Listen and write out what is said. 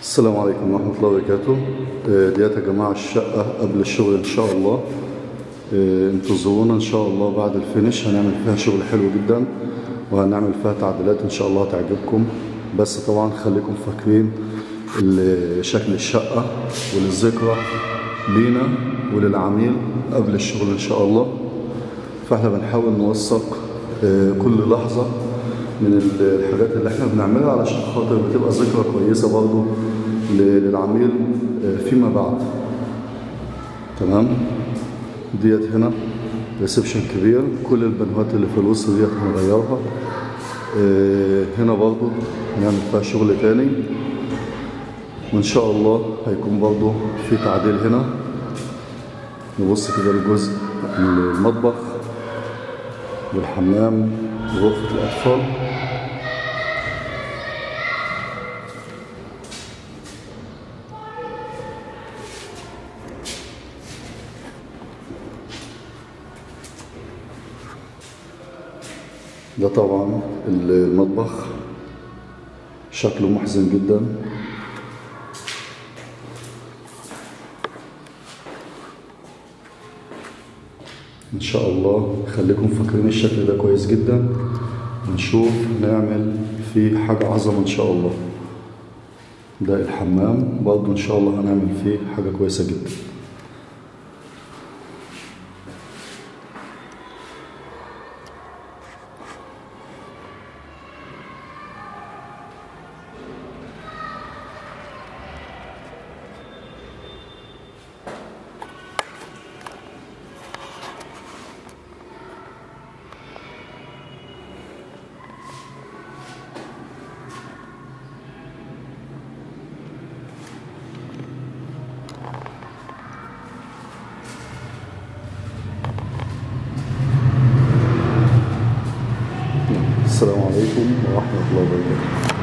السلام عليكم ورحمة الله وبركاته آه، ديت يا جماعة الشقة قبل الشغل إن شاء الله آه، انتظرونا إن شاء الله بعد الفينش هنعمل فيها شغل حلو جدا وهنعمل فيها تعديلات إن شاء الله هتعجبكم بس طبعا خليكم فاكرين ال- شكل الشقة وللذكرى لينا وللعميل قبل الشغل إن شاء الله فاحنا بنحاول نوثق آه، كل لحظة من ال- الحاجات اللي احنا بنعملها علشان خاطر بتبقى ذكرى كويسة برضو ل- للعميل آه، فيما بعد تمام ديت هنا ريسبشن كبير كل البنوات اللي في الوسط ديت هنغيرها آه، هنا برضو هنعمل فيها شغل تاني وان شاء الله هيكون برضو في تعديل هنا نبص كده لجزء المطبخ والحمام وغرفة الأطفال ده طبعا المطبخ شكله محزن جدا ان شاء الله خليكم فاكرين الشكل ده كويس جدا ونشوف نعمل فيه حاجة عظمة ان شاء الله ده الحمام برضه ان شاء الله هنعمل فيه حاجة كويسة جدا السلام عليكم ورحمة الله وبركاته